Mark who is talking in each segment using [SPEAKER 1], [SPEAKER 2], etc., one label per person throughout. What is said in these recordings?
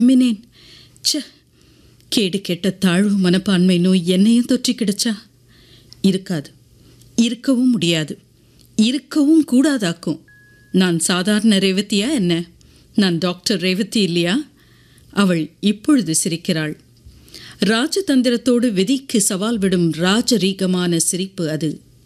[SPEAKER 1] மினேன் ச்ச கேடு கெட்ட தாழ்வு மனப்பான்மை நோய் என்னையும் தொற்றி கிடச்சா இருக்காது இருக்கவும் முடியாது இருக்கவும் கூடாதாக்கும் நான் சாதாரண ரேவதியா என்ன நான் டாக்டர் ரேவதி இல்லையா அவள் இப்பொழுது சிரிக்கிறாள் ராஜதந்திரத்தோடு விதிக்கு சவால் விடும் ராஜரீகமான சிரிப்பு அது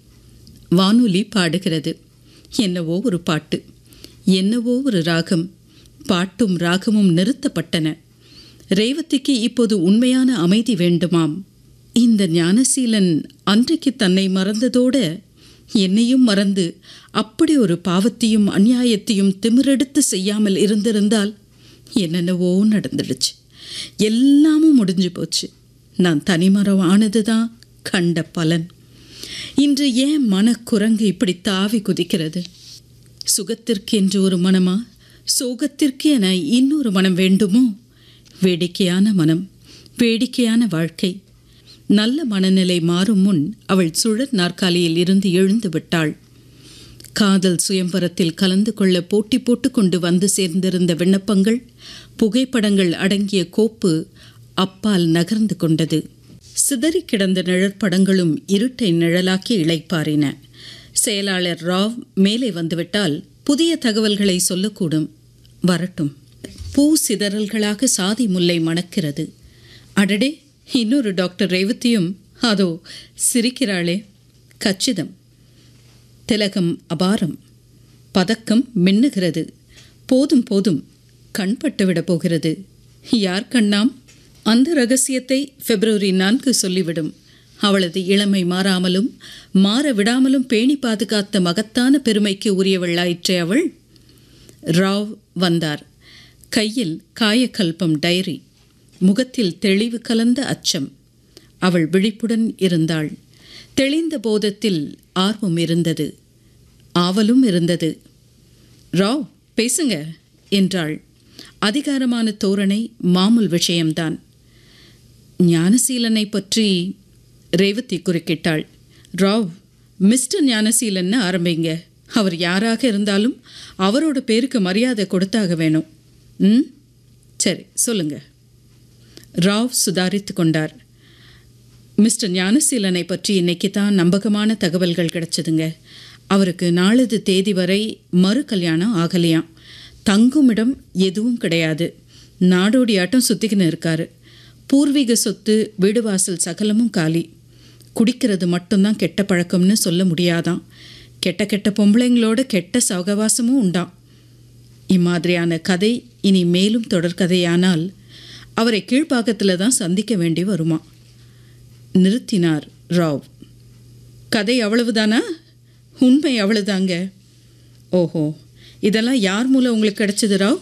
[SPEAKER 1] வானொலி பாடுகிறது என்னவோ ஒரு பாட்டு என்னவோ ஒரு ராகம் பாட்டும் ராகமும் நிறுத்தப்பட்டன ரேவதிக்கு இப்போது உண்மையான அமைதி வேண்டுமாம் இந்த ஞானசீலன் அன்றைக்கு தன்னை மறந்ததோட என்னையும் மறந்து அப்படி ஒரு பாவத்தையும் அநியாயத்தையும் திமிரெடுத்து செய்யாமல் இருந்திருந்தால் என்னென்னவோ நடந்துடுச்சு எல்லாமும் முடிஞ்சு போச்சு நான் தனிமரம் ஆனதுதான் கண்ட பலன் இன்று ஏன் மனக்குரங்கு இப்படி தாவி குதிக்கிறது சுகத்திற்கு என்று ஒரு மனமா சோகத்திற்கு என இன்னொரு மனம் வேண்டுமோ வேடிக்கையான மனம் வேடிக்கையான வாழ்க்கை நல்ல மனநிலை மாறும் முன் அவள் சுழற் நாற்காலியில் இருந்து எழுந்து விட்டாள் காதல் சுயம்பரத்தில் கலந்து கொள்ள போட்டி போட்டு கொண்டு வந்து சேர்ந்திருந்த விண்ணப்பங்கள் புகைப்படங்கள் அடங்கிய கோப்பு அப்பால் நகர்ந்து கொண்டது சிதறி கிடந்த நிழற்படங்களும் இருட்டை நிழலாக்கி இளைப்பாறின செயலாளர் ராவ் மேலே வந்துவிட்டால் புதிய தகவல்களை சொல்லக்கூடும் வரட்டும் பூ சிதறல்களாக சாதி முல்லை மணக்கிறது அடடே இன்னொரு டாக்டர் ரேவதியும் அதோ சிரிக்கிறாளே கச்சிதம் திலகம் அபாரம் பதக்கம் மின்னுகிறது போதும் போதும் கண்பட்டுவிடப் போகிறது யார் கண்ணாம் அந்த ரகசியத்தை பிப்ரவரி நான்கு சொல்லிவிடும் அவளது இளமை மாறாமலும் மாற விடாமலும் பேணி பாதுகாத்த மகத்தான பெருமைக்கு உரியவளாயிற்றே அவள் ராவ் வந்தார் கையில் காயக்கல்பம் டைரி முகத்தில் தெளிவு கலந்த அச்சம் அவள் விழிப்புடன் இருந்தாள் தெளிந்த போதத்தில் ஆர்வம் இருந்தது ஆவலும் இருந்தது ராவ் பேசுங்க என்றாள் அதிகாரமான தோரணை மாமூல் விஷயம்தான் ஞானசீலனை பற்றி ரேவதி குறுக்கிட்டாள் ராவ் மிஸ்டர் ஞானசீலன்னு ஆரம்பிங்க அவர் யாராக இருந்தாலும் அவரோட பேருக்கு மரியாதை கொடுத்தாக வேணும் ம் சரி சொல்லுங்க ராவ் சுதாரித்து கொண்டார் மிஸ்டர் ஞானசீலனை பற்றி இன்னைக்கு தான் நம்பகமான தகவல்கள் கிடைச்சதுங்க அவருக்கு நாளது தேதி வரை மறு கல்யாணம் ஆகலையாம் தங்குமிடம் எதுவும் கிடையாது நாடோடியாட்டம் சுத்திக்கின்னு இருக்காரு பூர்வீக சொத்து வீடு வாசல் சகலமும் காலி குடிக்கிறது மட்டும்தான் கெட்ட பழக்கம்னு சொல்ல முடியாதாம் கெட்ட கெட்ட பொம்பளைங்களோட கெட்ட சகவாசமும் உண்டாம் இம்மாதிரியான கதை இனி மேலும் தொடர்கதையானால் அவரை கீழ்ப்பாக்கத்தில் தான் சந்திக்க வேண்டி வருமா நிறுத்தினார் ராவ் கதை அவ்வளவுதானா உண்மை அவ்வளவுதாங்க ஓஹோ இதெல்லாம் யார் மூலம் உங்களுக்கு கிடைச்சது ராவ்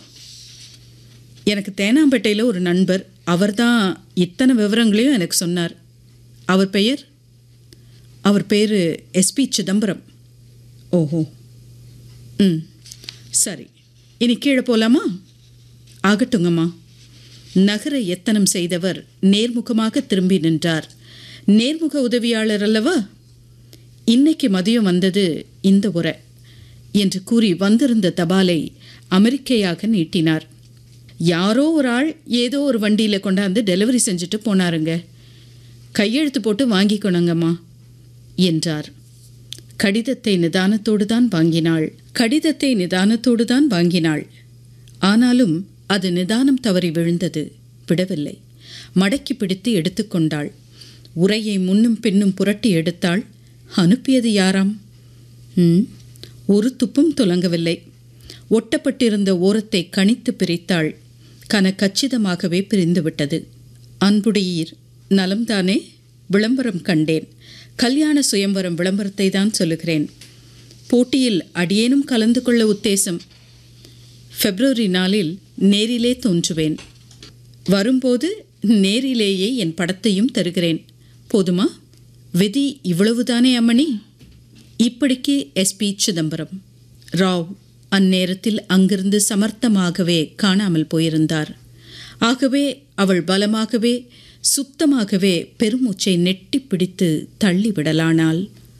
[SPEAKER 1] எனக்கு தேனாம்பேட்டையில் ஒரு நண்பர் அவர்தான் இத்தனை விவரங்களையும் எனக்கு சொன்னார் அவர் பெயர் அவர் பேர் எஸ்பி சிதம்பரம் ஓஹோ ம் சரி இனி கீழே போகலாமா ஆகட்டுங்கம்மா நகர எத்தனம் செய்தவர் நேர்முகமாக திரும்பி நின்றார் நேர்முக உதவியாளர் அல்லவா இன்னைக்கு மதியம் வந்தது இந்த உரை என்று கூறி வந்திருந்த தபாலை அமெரிக்கையாக நீட்டினார் யாரோ ஒரு ஆள் ஏதோ ஒரு வண்டியில் கொண்டாந்து டெலிவரி செஞ்சுட்டு போனாருங்க கையெழுத்து போட்டு வாங்கிக்கணுங்கம்மா என்றார் கடிதத்தை நிதானத்தோடு தான் வாங்கினாள் கடிதத்தை நிதானத்தோடு தான் வாங்கினாள் ஆனாலும் அது நிதானம் தவறி விழுந்தது விடவில்லை மடக்கி பிடித்து எடுத்துக்கொண்டாள் உரையை முன்னும் பின்னும் புரட்டி எடுத்தாள் அனுப்பியது யாராம் ம் ஒரு துப்பும் துலங்கவில்லை ஒட்டப்பட்டிருந்த ஓரத்தை கணித்து பிரித்தாள் கன கச்சிதமாகவே பிரிந்துவிட்டது அன்புடையீர் நலம்தானே விளம்பரம் கண்டேன் கல்யாண சுயம்பரம் விளம்பரத்தை தான் சொல்லுகிறேன் போட்டியில் அடியேனும் கலந்து கொள்ள உத்தேசம் பிப்ரவரி நாளில் நேரிலே தோன்றுவேன் வரும்போது நேரிலேயே என் படத்தையும் தருகிறேன் போதுமா விதி இவ்வளவுதானே அம்மணி இப்படிக்கு எஸ்பி சிதம்பரம் ராவ் அந்நேரத்தில் அங்கிருந்து சமர்த்தமாகவே காணாமல் போயிருந்தார் ஆகவே அவள் பலமாகவே சுத்தமாகவே பெருமூச்சை நெட்டி பிடித்து தள்ளிவிடலானாள்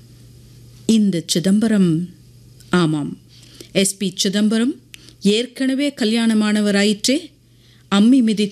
[SPEAKER 1] இந்த சிதம்பரம் ஆமாம் எஸ்பி சிதம்பரம் ஏற்கனவே கல்யாணமானவராயிற்றே அம்மி மிதி